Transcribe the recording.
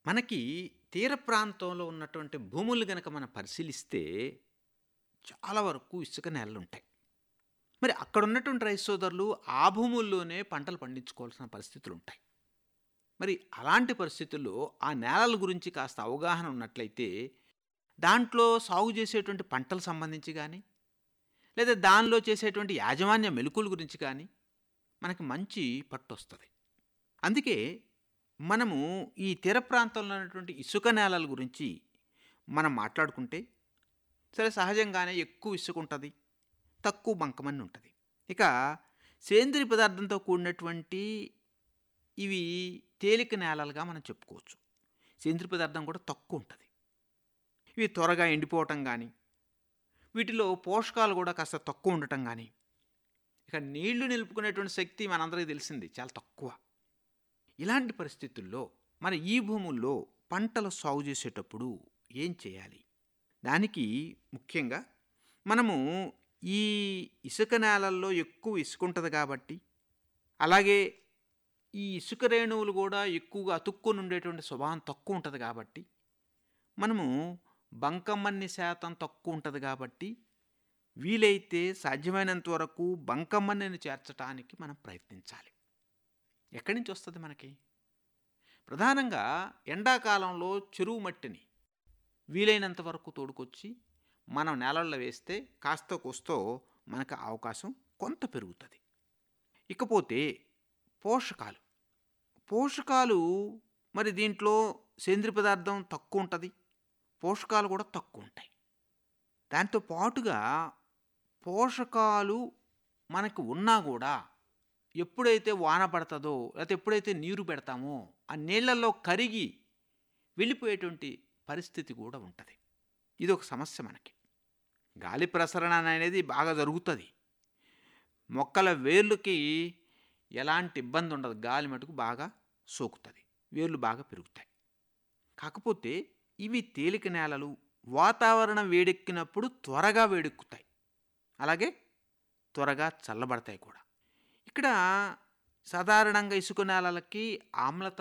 మనకి తీర ప్రాంతంలో ఉన్నటువంటి భూములు గనక మనం పరిశీలిస్తే చాలా వరకు ఇసుక నేలలుంటాయి. మరి అక్కడ ఉన్నటువంటి రైతు సోదరులు ఆ భూముల్లోనే పంటలు పండించుకోవాల్సిన పరిస్థితులుంటాయి. మరి అలాంటి పరిస్థితుల్లో ఆ నేలల గురించి కాస్త అవగాహన ఉన్నట్లయితే దాంట్లో సాగు చేసేటువంటి పంటలు సంబంధించి గానీ, లేదా దానిలో చేసేటువంటి యాజమాన్య మెళకువల గురించి కానీ మనకి మంచి పట్టొస్తది. అందుకే మనము ఈ తీర ప్రాంతంలో ఉన్నటువంటి ఇసుక నేలల గురించి మనం మాట్లాడుకుంటే సరే సహజంగానే ఎక్కువ ఇసుక ఉంటది. తక్కువ బంకమన్ను ఉంటది. ఇక సేంద్రియ పదార్థంతో కూడినటువంటి ఇవి తేలిక నేలలుగా మనం చెప్పుకోవచ్చు. సేంద్రియ పదార్థం కూడా తక్కువ ఉంటది. ఇవి త్వరగా ఎండిపోవటం గానీ, వీటిలో పోషకాలు కూడా కాస్త తక్కువ ఉండటం గానీ, ఇక నీళ్లు నిలుపుకునేటువంటి శక్తి మనందరికీ తెలిసింది చాలా తక్కువ. ఇలాంటి పరిస్థితుల్లో మరి ఈ భూముల్లో పంటలు సాగు చేసేటప్పుడు ఏం చేయాలి? దానికి ముఖ్యంగా మనము ఈ ఇసుక నేలల్లో ఎక్కువ ఇసుక ఉంటది కాబట్టి, అలాగే ఈ ఇసుక రేణువులు గూడా ఎక్కువగా అతుక్కొని ఉండేటువంటి స్వభావం తక్కువ ఉంటది కాబట్టి, మనము బంకమన్ని శాతం తక్కువ ఉంటది కాబట్టి, వీలైతే సాధ్యమైనంత వరకు బంకమన్నిని చేర్చటానికి మనం ప్రయత్నించాలి. ఎక్కడి నుంచి వస్తది మనకి? ప్రధానంగా ఎండాకాలంలో చెరువు మట్టిని వీలైనంత వరకు తోడుకొచ్చి మనం నేలల్లో వేస్తే కాస్తో కూస్తో మనకు అవకాశం కొంత పెరుగుతది. ఇకపోతే పోషకాలు. పోషకాలు మరి దీంట్లో సేంద్రియ పదార్థం తక్కువ ఉంటది. పోషకాలు కూడా తక్కువ ఉంటాయి. దాంతో పాటుగా పోషకాలు మనకి ఉన్నా గూడా ఎప్పుడైతే వాన పడతదో, లేతే ఎప్పుడైతే నీరు పెడతామో ఆ నీళ్లలో కరిగి వెళ్ళిపోయేటువంటి పరిస్థితి కూడా ఉంటది. ఇదొక సమస్య మనకి. గాలి ప్రసరణ అనేది బాగా జరుగుతది. మొక్కల వేర్లుకి ఎలాంటి ఇబ్బంది ఉండదు. గాలి మటుకు బాగా సోకుతది. వేర్లు బాగా పెరుగుతాయి. కాకపోతే ఇవి తేలిక నేలలు. వాతావరణం వేడెక్కినప్పుడు త్వరగా వేడెక్కుతాయి. అలాగే త్వరగా చల్లబడతాయి కూడా. ఇక్కడ సాధారణంగా ఇసుక నేలలకి ఆమ్లత